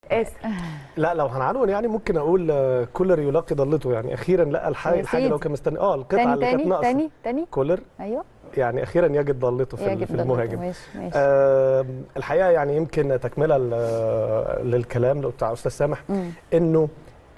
اسر لا لو هنعنون يعني ممكن اقول آه، كولر يلاقي ضلته يعني اخيرا لقى الحاجه يا الحاجه اللي هو سيدي. كان مستني اه القطعه تاني اللي كانت تاني ناقصه تاني تاني كولر ايوه يعني اخيرا يجد ضلته في, ال- يجب في ضلته. المهاجم ماشي ماشي آه الحقيقه يعني يمكن تكمله ل- للكلام اللي بتاع استاذ سامح مم. انه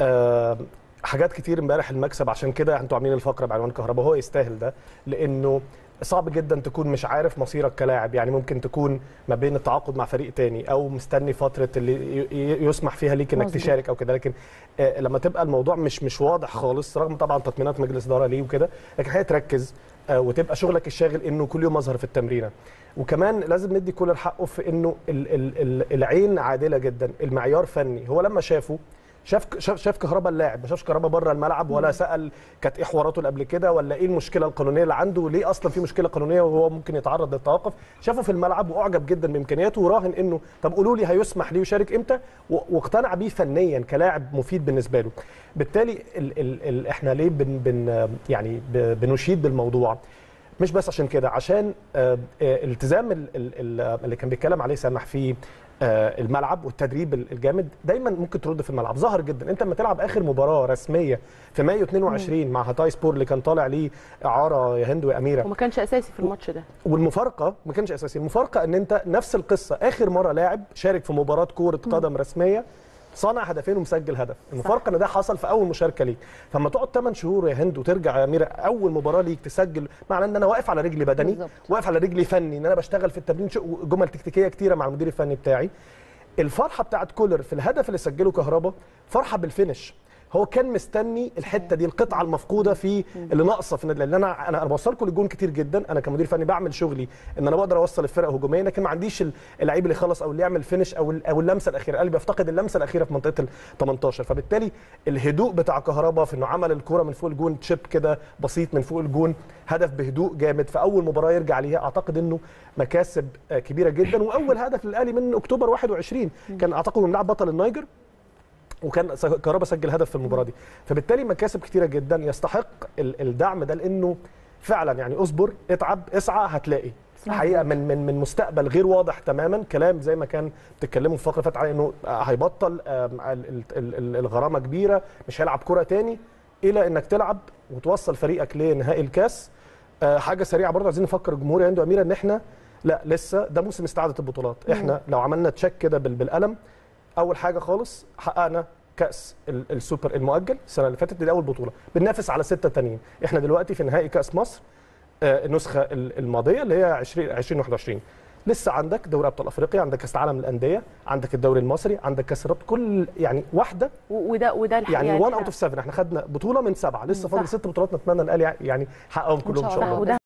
آه حاجات كتير امبارح المكسب عشان كده انتوا عاملين الفقره بعنوان كهرباء هو يستاهل ده لانه صعب جدا تكون مش عارف مصيرك كلاعب يعني ممكن تكون ما بين التعاقد مع فريق تاني او مستني فتره اللي ي- ي- يسمح فيها ليك انك مظبوط. تشارك او كده لكن آه لما تبقى الموضوع مش مش واضح خالص رغم طبعا تطمينات مجلس اداره ليه وكده لكن هي تركز آه وتبقى شغلك الشاغل انه كل يوم اظهر في التمرينه وكمان لازم ندي كل حقه في انه ال ال ال العين عادله جدا المعيار فني هو لما شافه شاف شاف, شاف كهربا اللاعب ما شافش كهربا بره الملعب ولا سال كانت ايه حواراته اللي قبل كده ولا ايه المشكله القانونيه اللي عنده وليه اصلا في مشكله قانونيه وهو ممكن يتعرض للتوقف شافه في الملعب واعجب جدا بامكانياته وراهن انه طب قولوا لي هيسمح ليه يشارك امتى و- واقتنع بيه فنيا كلاعب مفيد بالنسبه له بالتالي ال ال ال احنا ليه بن بن يعني ب- بنشيد بالموضوع مش بس عشان كده عشان آه، آه، التزام ال- ال- ال- اللي كان بيتكلم عليه سامح في آه، الملعب والتدريب ال- الجامد دايما ممكن ترد في الملعب ظاهر جدا انت لما تلعب اخر مباراه رسميه في مايو 22 مع هاتاي سبور اللي كان طالع ليه اعاره يا هند واميره وما كانش اساسي في الماتش ده والمفارقه ما كانش اساسي المفارقه ان انت نفس القصه اخر مره لاعب شارك في مباراه كوره قدم رسميه صنع هدفين ومسجل هدف المفارقه ان ده حصل في اول مشاركه ليك فلما تقعد 8 شهور يا هند وترجع يا اميره اول مباراه ليك تسجل معناه ان انا واقف على رجلي بدني بالظبط. واقف على رجلي فني ان انا بشتغل في التمرين شو- جمل تكتيكيه كتيره مع المدير الفني بتاعي الفرحه بتاعت كولر في الهدف اللي سجله كهربا فرحه بالفينش هو كان مستني الحته دي القطعه المفقوده في اللي ناقصه في النادي لان انا انا انا بوصلكم للجون كتير جدا انا كمدير فني بعمل شغلي ان انا بقدر اوصل الفرقه هجوميا لكن ما عنديش ال- اللعيب اللي يخلص او اللي يعمل فينش او ال- او اللمسه الاخيره قلبي بيفتقد اللمسه الاخيره في منطقه ال 18 فبالتالي الهدوء بتاع كهربا في انه عمل الكوره من فوق الجون تشيب كده بسيط من فوق الجون هدف بهدوء جامد في اول مباراه يرجع ليها اعتقد انه مكاسب آه، كبيره جدا واول هدف للاهلي من اكتوبر 21 كان اعتقد من لاعب بطل النيجر وكان س- كهربا سجل هدف في المباراه دي فبالتالي مكاسب كتيره جدا يستحق ال- الدعم ده لانه فعلا يعني اصبر اتعب اسعى هتلاقي حقيقه من من من مستقبل غير واضح تماما كلام زي ما كان بتتكلموا في الفقره اللي فاتت على انه هيبطل آم، ال- ال- ال- الغرامه كبيره مش هيلعب كره تاني الى انك تلعب وتوصل فريقك لنهائي الكاس آه، حاجه سريعه برضه عايزين نفكر الجمهور يا هند واميره ان احنا لا لسه ده موسم استعاده البطولات احنا لو عملنا تشيك كده بال- بالقلم اول حاجه خالص حققنا كاس ال- السوبر المؤجل السنه اللي فاتت دي اول بطوله بننافس على سته تانيين احنا دلوقتي في نهائي كاس مصر آه، النسخه ال- الماضيه اللي هي 20 2021 لسه عندك دوري ابطال افريقيا عندك كاس العالم للانديه عندك الدوري المصري عندك كاس الرابطه كل يعني واحده و- وده وده الحقيقه يعني 1 إحنا- اوت اوف 7 احنا خدنا بطوله من سبعه لسه صح. فاضل ست بطولات نتمنى الاهلي يعني يحققهم كلهم ان شاء الله وده